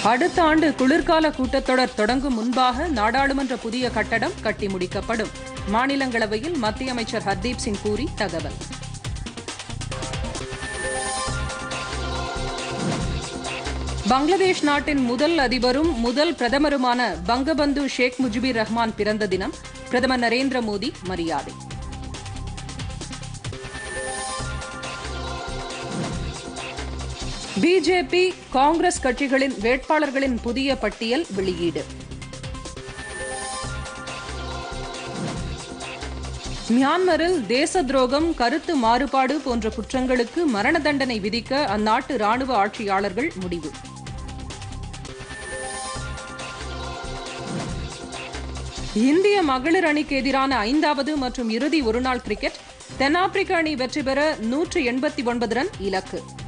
அடுத்த ஆண்டு குளிர்கால கூட்டத்தொடர் தொடங்கும் முன்பாக நாடாளுமன்ற புதிய கட்டடம் கட்டி முடிக்கப்படும் மாநிலங்களவையில் மத்திய அமைச்சர் ஹர்தீப் சிங் பூரி தகவல் பங்களாதேஷ் நாட்டின் முதல் அதிபரும் முதல் பிரதமருமான பங்கபந்து ஷேக் முஜிபுர் ரஹ்மான் பிறந்த தினம் பிரதமர் நரேந்திர மோடி மரியாதை பிஜேபி காங்கிரஸ் கட்சிகளின் வேட்பாளர்களின் புதிய பட்டியல் வெளியீடு மியான்மரில் தேச துரோகம் கருத்து மாறுபாடு போன்ற குற்றங்களுக்கு மரண தண்டனை விதிக்க அந்நாட்டு ராணுவ ஆட்சியாளர்கள் முடிவு இந்திய மகளிர் அணிக்கு எதிரான ஐந்தாவது மற்றும் இறுதி ஒருநாள் கிரிக்கெட் தென்னாப்பிரிக்க அணி வெற்றி பெற நூற்று எண்பத்தி ஒன்பது ரன் இலக்கு